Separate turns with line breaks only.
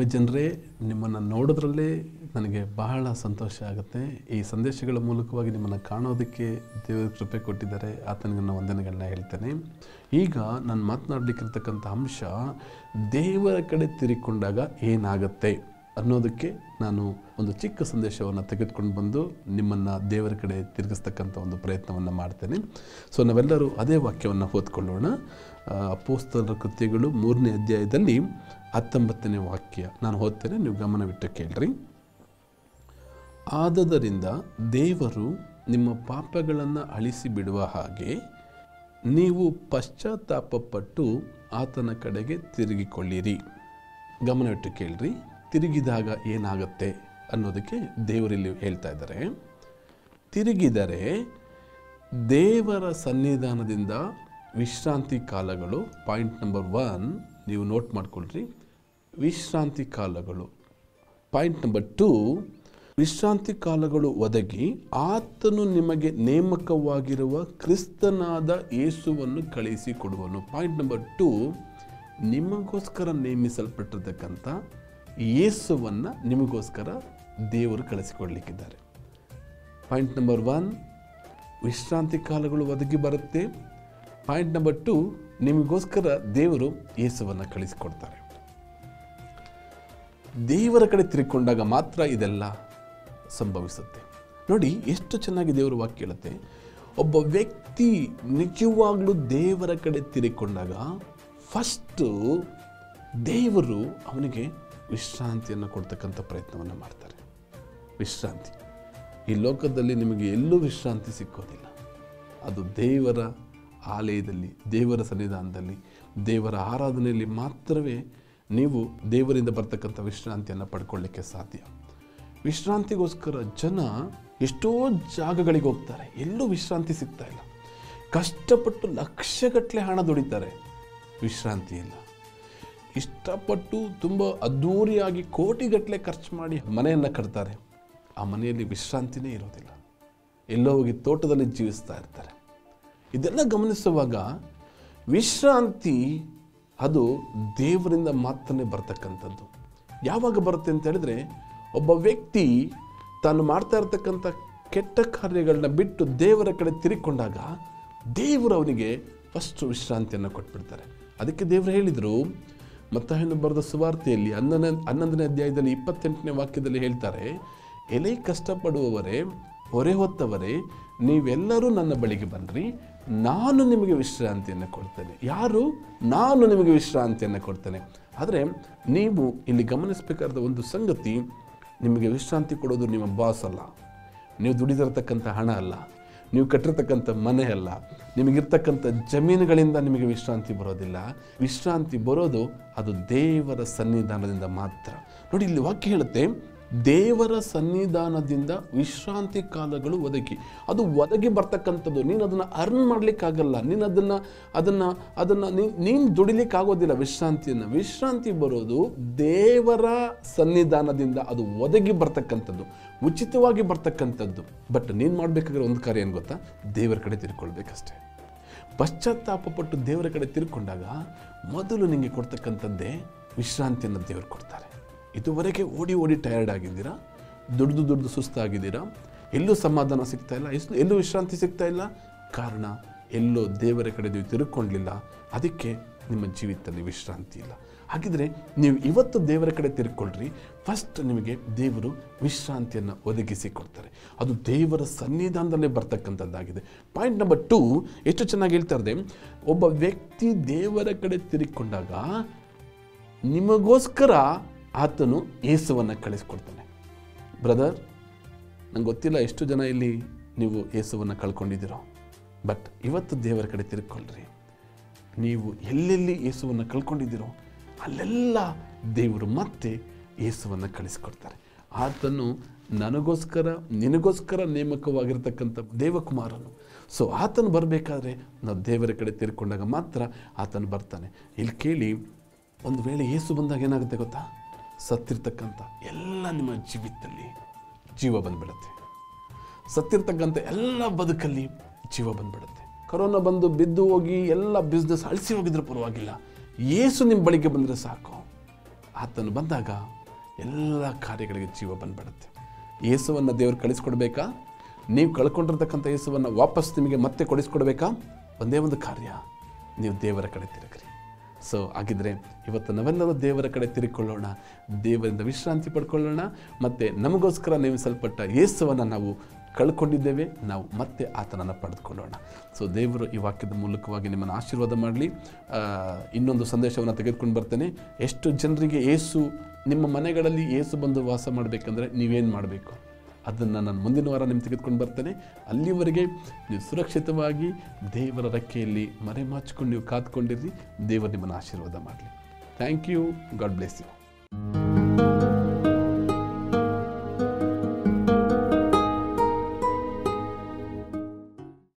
ಜನರೇ ನಿಮ್ಮನ್ನು ನೋಡೋದ್ರಲ್ಲೇ ನನಗೆ ಬಹಳ ಸಂತೋಷ ಆಗುತ್ತೆ ಈ ಸಂದೇಶಗಳ ಮೂಲಕವಾಗಿ ನಿಮ್ಮನ್ನು ಕಾಣೋದಕ್ಕೆ ದೇವರ ಕೃಪೆ ಕೊಟ್ಟಿದ್ದಾರೆ ಆತನಿಗೆ ನಾನು ವಂದನೆಗಳನ್ನ ಹೇಳ್ತೇನೆ ಈಗ ನಾನು ಮಾತನಾಡಲಿಕ್ಕಿರ್ತಕ್ಕಂಥ ಅಂಶ ದೇವರ ಕಡೆ ತಿರುಗಿಕೊಂಡಾಗ ಏನಾಗುತ್ತೆ ಅನ್ನೋದಕ್ಕೆ ನಾನು ಒಂದು ಚಿಕ್ಕ ಸಂದೇಶವನ್ನು ತೆಗೆದುಕೊಂಡು ಬಂದು ನಿಮ್ಮನ್ನು ದೇವರ ಕಡೆ ತಿರುಗಿಸ್ತಕ್ಕಂಥ ಒಂದು ಪ್ರಯತ್ನವನ್ನು ಮಾಡ್ತೇನೆ ಸೊ ನಾವೆಲ್ಲರೂ ಅದೇ ವಾಕ್ಯವನ್ನು ಓದ್ಕೊಳ್ಳೋಣ ಅಪೋಸ್ತಲರ ಕೃತ್ಯಗಳು ಮೂರನೇ ಅಧ್ಯಾಯದಲ್ಲಿ ಹತ್ತೊಂಬತ್ತನೇ ವಾಕ್ಯ ನಾನು ಓದ್ತೇನೆ ನೀವು ಗಮನವಿಟ್ಟು ಕೇಳ್ರಿ ಆದದರಿಂದ ದೇವರು ನಿಮ್ಮ ಪಾಪಗಳನ್ನು ಅಳಿಸಿ ಬಿಡುವ ಹಾಗೆ ನೀವು ಪಶ್ಚಾತ್ತಾಪಪಟ್ಟು ಆತನ ಕಡೆಗೆ ತಿರುಗಿಕೊಳ್ಳಿರಿ ಗಮನವಿಟ್ಟು ಕೇಳ್ರಿ ತಿರುಗಿದಾಗ ಏನಾಗುತ್ತೆ ಅನ್ನೋದಕ್ಕೆ ದೇವರಲ್ಲಿ ಹೇಳ್ತಾ ಇದ್ದಾರೆ ತಿರುಗಿದರೆ ದೇವರ ಸನ್ನಿಧಾನದಿಂದ ವಿಶ್ರಾಂತಿ ಕಾಲಗಳು ಪಾಯಿಂಟ್ ನಂಬರ್ ಒನ್ ನೀವು ನೋಟ್ ಮಾಡ್ಕೊಳ್ರಿ ವಿಶ್ರಾಂತಿ ಕಾಲಗಳು ಪಾಯಿಂಟ್ ನಂಬರ್ ಟೂ ವಿಶ್ರಾಂತಿ ಕಾಲಗಳು ಒದಗಿ ಆತನು ನಿಮಗೆ ನೇಮಕವಾಗಿರುವ ಕ್ರಿಸ್ತನಾದ ಯೇಸುವನ್ನು ಕಳುಹಿಸಿಕೊಡುವನು ಪಾಯಿಂಟ್ ನಂಬರ್ ಟೂ ನಿಮಗೋಸ್ಕರ ನೇಮಿಸಲ್ಪಟ್ಟಿರ್ತಕ್ಕಂಥ ಯೇಸುವನ್ನು ನಿಮಗೋಸ್ಕರ ದೇವರು ಕಳಿಸಿಕೊಡ್ಲಿಕ್ಕಿದ್ದಾರೆ ಪಾಯಿಂಟ್ ನಂಬರ್ ಒನ್ ವಿಶ್ರಾಂತಿ ಕಾಲಗಳು ಒದಗಿ ಬರುತ್ತೆ ಪಾಯಿಂಟ್ ನಂಬರ್ ಟು ನಿಮಗೋಸ್ಕರ ದೇವರು ಯೇಸುವನ್ನು ಕಳಿಸಿಕೊಡ್ತಾರೆ ದೇವರ ಕಡೆ ತಿರುಗಿಕೊಂಡಾಗ ಮಾತ್ರ ಇದೆಲ್ಲ ಸಂಭವಿಸುತ್ತೆ ನೋಡಿ ಎಷ್ಟು ಚೆನ್ನಾಗಿ ದೇವರ ವಾಕ್ಯ ಹೇಳುತ್ತೆ ಒಬ್ಬ ವ್ಯಕ್ತಿ ನಿಜವಾಗ್ಲೂ ದೇವರ ಕಡೆ ತಿರುಗಿಕೊಂಡಾಗ ಫಸ್ಟು ದೇವರು ಅವನಿಗೆ ವಿಶ್ರಾಂತಿಯನ್ನು ಕೊಡ್ತಕ್ಕಂಥ ಪ್ರಯತ್ನವನ್ನು ಮಾಡ್ತಾರೆ ವಿಶ್ರಾಂತಿ ಈ ಲೋಕದಲ್ಲಿ ನಿಮಗೆ ಎಲ್ಲೂ ವಿಶ್ರಾಂತಿ ಸಿಕ್ಕೋದಿಲ್ಲ ಅದು ದೇವರ ಆಲಯದಲ್ಲಿ ದೇವರ ಸನ್ನಿಧಾನದಲ್ಲಿ ದೇವರ ಆರಾಧನೆಯಲ್ಲಿ ಮಾತ್ರವೇ ನೀವು ದೇವರಿಂದ ಬರ್ತಕ್ಕಂಥ ವಿಶ್ರಾಂತಿಯನ್ನು ಪಡ್ಕೊಳ್ಳಿಕ್ಕೆ ಸಾಧ್ಯ ವಿಶ್ರಾಂತಿಗೋಸ್ಕರ ಜನ ಎಷ್ಟೋ ಜಾಗಗಳಿಗೆ ಹೋಗ್ತಾರೆ ಎಲ್ಲೂ ವಿಶ್ರಾಂತಿ ಸಿಗ್ತಾ ಇಲ್ಲ ಕಷ್ಟಪಟ್ಟು ಲಕ್ಷಗಟ್ಟಲೆ ಹಣ ದುಡಿತಾರೆ ವಿಶ್ರಾಂತಿ ಇಲ್ಲ ಇಷ್ಟಪಟ್ಟು ತುಂಬ ಅದ್ಧೂರಿಯಾಗಿ ಕೋಟಿಗಟ್ಟಲೆ ಖರ್ಚು ಮಾಡಿ ಮನೆಯನ್ನು ಕಟ್ತಾರೆ ಆ ಮನೆಯಲ್ಲಿ ವಿಶ್ರಾಂತಿನೇ ಇರೋದಿಲ್ಲ ಎಲ್ಲೋ ಹೋಗಿ ತೋಟದಲ್ಲಿ ಜೀವಿಸ್ತಾ ಇರ್ತಾರೆ ಇದೆಲ್ಲ ಗಮನಿಸುವಾಗ ವಿಶ್ರಾಂತಿ ಅದು ದೇವರಿಂದ ಮಾತ್ರನೇ ಬರ್ತಕ್ಕಂಥದ್ದು ಯಾವಾಗ ಬರುತ್ತೆ ಅಂತ ಹೇಳಿದ್ರೆ ಒಬ್ಬ ವ್ಯಕ್ತಿ ತಾನು ಮಾಡ್ತಾ ಇರ್ತಕ್ಕಂಥ ಕೆಟ್ಟ ಕಾರ್ಯಗಳನ್ನ ಬಿಟ್ಟು ದೇವರ ಕಡೆ ತಿರುಗಿಕೊಂಡಾಗ ದೇವರು ಅವನಿಗೆ ಫಸ್ಟ್ ವಿಶ್ರಾಂತಿಯನ್ನು ಕೊಟ್ಬಿಡ್ತಾರೆ ಅದಕ್ಕೆ ದೇವರು ಹೇಳಿದರು ಮತ್ತಾಯನು ಬರೆದ ಸುವಾರ್ತೆಯಲ್ಲಿ ಹನ್ನೊಂದನೇ ಹನ್ನೊಂದನೇ ಅಧ್ಯಾಯದಲ್ಲಿ ಇಪ್ಪತ್ತೆಂಟನೇ ವಾಕ್ಯದಲ್ಲಿ ಹೇಳ್ತಾರೆ ಎಲೆ ಕಷ್ಟಪಡುವವರೇ ಹೊರೆ ಹೊತ್ತವರೇ ನೀವೆಲ್ಲರೂ ನನ್ನ ಬಳಿಗೆ ಬನ್ನಿರಿ ನಾನು ನಿಮಗೆ ವಿಶ್ರಾಂತಿಯನ್ನು ಕೊಡ್ತೇನೆ ಯಾರು ನಾನು ನಿಮಗೆ ವಿಶ್ರಾಂತಿಯನ್ನು ಕೊಡ್ತೇನೆ ಆದರೆ ನೀವು ಇಲ್ಲಿ ಗಮನಿಸಬೇಕಾದ ಒಂದು ಸಂಗತಿ ನಿಮಗೆ ವಿಶ್ರಾಂತಿ ಕೊಡೋದು ನಿಮ್ಮ ಬಾಸ್ ಅಲ್ಲ ನೀವು ದುಡಿದಿರತಕ್ಕಂಥ ಹಣ ಅಲ್ಲ ನೀವು ಕಟ್ಟಿರ್ತಕ್ಕಂಥ ಮನೆ ಅಲ್ಲ ನಿಮಗಿರ್ತಕ್ಕಂಥ ಜಮೀನುಗಳಿಂದ ನಿಮಗೆ ವಿಶ್ರಾಂತಿ ಬರೋದಿಲ್ಲ ವಿಶ್ರಾಂತಿ ಬರೋದು ಅದು ದೇವರ ಸನ್ನಿಧಾನದಿಂದ ಮಾತ್ರ ನೋಡಿ ಇಲ್ಲಿ ವಾಕ್ಯ ಹೇಳುತ್ತೆ ದೇವರ ಸನ್ನಿಧಾನದಿಂದ ವಿಶ್ರಾಂತಿ ಕಾಲಗಳು ಒದಗಿ ಅದು ಒದಗಿ ಬರ್ತಕ್ಕಂಥದ್ದು ನೀನು ಅದನ್ನು ಅರ್ನ್ ಮಾಡಲಿಕ್ಕಾಗಲ್ಲ ನೀನು ಅದನ್ನು ಅದನ್ನು ಅದನ್ನು ನೀನು ದುಡಿಲಿಕ್ಕಾಗೋದಿಲ್ಲ ವಿಶ್ರಾಂತಿಯನ್ನು ವಿಶ್ರಾಂತಿ ಬರೋದು ದೇವರ ಸನ್ನಿಧಾನದಿಂದ ಅದು ಒದಗಿ ಬರ್ತಕ್ಕಂಥದ್ದು ಉಚಿತವಾಗಿ ಬರ್ತಕ್ಕಂಥದ್ದು ಬಟ್ ನೀನು ಮಾಡಬೇಕಾದ್ರೆ ಒಂದು ಕಾರ್ಯ ಏನು ಗೊತ್ತಾ ದೇವರ ಕಡೆ ತಿರ್ಕೊಳ್ಬೇಕಷ್ಟೇ ಪಶ್ಚಾತ್ತಾಪಪಟ್ಟು ದೇವರ ಕಡೆ ತಿರ್ಕೊಂಡಾಗ ಮೊದಲು ನಿಮಗೆ ಕೊಡ್ತಕ್ಕಂಥದ್ದೇ ವಿಶ್ರಾಂತಿಯನ್ನು ದೇವರು ಕೊಡ್ತಾರೆ ಇದುವರೆಗೆ ಓಡಿ ಓಡಿ ಟಯರ್ಡ್ ಆಗಿದ್ದೀರಾ ದುಡ್ದು ದುಡ್ದು ಸುಸ್ತಾಗಿದ್ದೀರಾ ಎಲ್ಲೂ ಸಮಾಧಾನ ಸಿಗ್ತಾ ಇಲ್ಲ ಎಷ್ಟು ಎಲ್ಲೂ ವಿಶ್ರಾಂತಿ ಸಿಗ್ತಾ ಇಲ್ಲ ಕಾರಣ ಎಲ್ಲೋ ದೇವರ ಕಡೆ ನೀವು ತಿರುಗಿಕೊಳ್ಳಿಲ್ಲ ಅದಕ್ಕೆ ನಿಮ್ಮ ಜೀವಿತದಲ್ಲಿ ವಿಶ್ರಾಂತಿ ಇಲ್ಲ ಹಾಗಿದ್ರೆ ನೀವು ಇವತ್ತು ದೇವರ ಕಡೆ ತಿರುಗಿಕೊಳ್ಳ್ರಿ ಫಸ್ಟ್ ನಿಮಗೆ ದೇವರು ವಿಶ್ರಾಂತಿಯನ್ನು ಒದಗಿಸಿ ಕೊಡ್ತಾರೆ ಅದು ದೇವರ ಸನ್ನಿಧಾನದಲ್ಲೇ ಬರ್ತಕ್ಕಂಥದ್ದಾಗಿದೆ ಪಾಯಿಂಟ್ ನಂಬರ್ ಟೂ ಎಷ್ಟು ಚೆನ್ನಾಗಿ ಹೇಳ್ತಾ ಇದೆ ಒಬ್ಬ ವ್ಯಕ್ತಿ ದೇವರ ಕಡೆ ತಿರುಗಿಕೊಂಡಾಗ ನಿಮಗೋಸ್ಕರ ಆತನು ಯೇಸುವನ್ನು ಕಳಿಸ್ಕೊಡ್ತಾನೆ ಬ್ರದರ್ ನಂಗೆ ಗೊತ್ತಿಲ್ಲ ಎಷ್ಟು ಜನ ಇಲ್ಲಿ ನೀವು ಯೇಸುವನ್ನು ಕಳ್ಕೊಂಡಿದ್ದೀರೋ ಬಟ್ ಇವತ್ತು ದೇವರ ಕಡೆ ತಿರುಗಿಕೊಳ್ಳ್ರಿ ನೀವು ಎಲ್ಲೆಲ್ಲಿ ಯೇಸುವನ್ನು ಕಳ್ಕೊಂಡಿದ್ದೀರೋ ಅಲ್ಲೆಲ್ಲ ದೇವರು ಮತ್ತೆ ಯೇಸುವನ್ನು ಕಳಿಸ್ಕೊಡ್ತಾರೆ ಆತನು ನನಗೋಸ್ಕರ ನಿನಗೋಸ್ಕರ ನೇಮಕವಾಗಿರ್ತಕ್ಕಂಥ ದೇವಕುಮಾರನು ಸೊ ಆತನು ಬರಬೇಕಾದ್ರೆ ನಾವು ದೇವರ ಕಡೆ ತಿರ್ಕೊಂಡಾಗ ಮಾತ್ರ ಆತನು ಬರ್ತಾನೆ ಇಲ್ಲಿ ಕೇಳಿ ಒಂದು ವೇಳೆ ಯೇಸು ಬಂದಾಗ ಏನಾಗುತ್ತೆ ಗೊತ್ತಾ ಸತ್ತಿರ್ತಕ್ಕಂಥ ಎಲ್ಲ ನಿಮ್ಮ ಜೀವಿತದಲ್ಲಿ ಜೀವ ಬಂದ್ಬಿಡುತ್ತೆ ಸತ್ತಿರ್ತಕ್ಕಂಥ ಎಲ್ಲ ಬದುಕಲ್ಲಿ ಜೀವ ಬಂದ್ಬಿಡುತ್ತೆ ಕರೋನಾ ಬಂದು ಬಿದ್ದು ಹೋಗಿ ಎಲ್ಲ ಬಿಸ್ನೆಸ್ ಅಳಿಸಿ ಹೋಗಿದ್ರೆ ಪರವಾಗಿಲ್ಲ ಏಸು ನಿಮ್ಮ ಬಳಿಗೆ ಬಂದರೆ ಸಾಕು ಆತನು ಬಂದಾಗ ಎಲ್ಲ ಕಾರ್ಯಗಳಿಗೆ ಜೀವ ಬಂದ್ಬಿಡುತ್ತೆ ಯೇಸುವನ್ನು ದೇವರು ಕಳಿಸ್ಕೊಡ್ಬೇಕಾ ನೀವು ಕಳ್ಕೊಂಡಿರ್ತಕ್ಕಂಥ ಯೇಸುವನ್ನು ವಾಪಸ್ ನಿಮಗೆ ಮತ್ತೆ ಕೊಡಿಸ್ಕೊಡ್ಬೇಕಾ ಒಂದೇ ಒಂದು ಕಾರ್ಯ ನೀವು ದೇವರ ಕಡೆ ತಿರುಗ್ರಿ ಸೊ ಹಾಗಿದ್ರೆ ಇವತ್ತು ನಾವೆಲ್ಲರೂ ದೇವರ ಕಡೆ ತಿರುಗಿಕೊಳ್ಳೋಣ ದೇವರಿಂದ ವಿಶ್ರಾಂತಿ ಪಡ್ಕೊಳ್ಳೋಣ ಮತ್ತು ನಮಗೋಸ್ಕರ ನೇಮಿಸಲ್ಪಟ್ಟ ಯೇಸುವನ್ನು ನಾವು ಕಳ್ಕೊಂಡಿದ್ದೇವೆ ನಾವು ಮತ್ತೆ ಆತನನ್ನು ಪಡೆದುಕೊಳ್ಳೋಣ ಸೊ ದೇವರು ಈ ವಾಕ್ಯದ ಮೂಲಕವಾಗಿ ನಿಮ್ಮನ್ನು ಆಶೀರ್ವಾದ ಮಾಡಲಿ ಇನ್ನೊಂದು ಸಂದೇಶವನ್ನು ತೆಗೆದುಕೊಂಡು ಬರ್ತೇನೆ ಎಷ್ಟು ಜನರಿಗೆ ಏಸು ನಿಮ್ಮ ಮನೆಗಳಲ್ಲಿ ಏಸು ಬಂದು ವಾಸ ಮಾಡಬೇಕಂದ್ರೆ ನೀವೇನು ಮಾಡಬೇಕು ಅದನ್ನು ನಾನು ಮುಂದಿನ ವಾರ ನಿಮ್ಗೆ ತೆಗೆದುಕೊಂಡು ಬರ್ತೇನೆ ಅಲ್ಲಿವರೆಗೆ ನೀವು ಸುರಕ್ಷಿತವಾಗಿ ದೇವರ ರೆಕ್ಕೆಯಲ್ಲಿ ಮರೆಮಾಚಿಕೊಂಡು ನೀವು ಕಾದ್ಕೊಂಡಿರ್ರಿ ದೇವರು ನಿಮ್ಮನ್ನು ಆಶೀರ್ವಾದ ಮಾಡಲಿ thank you God bless you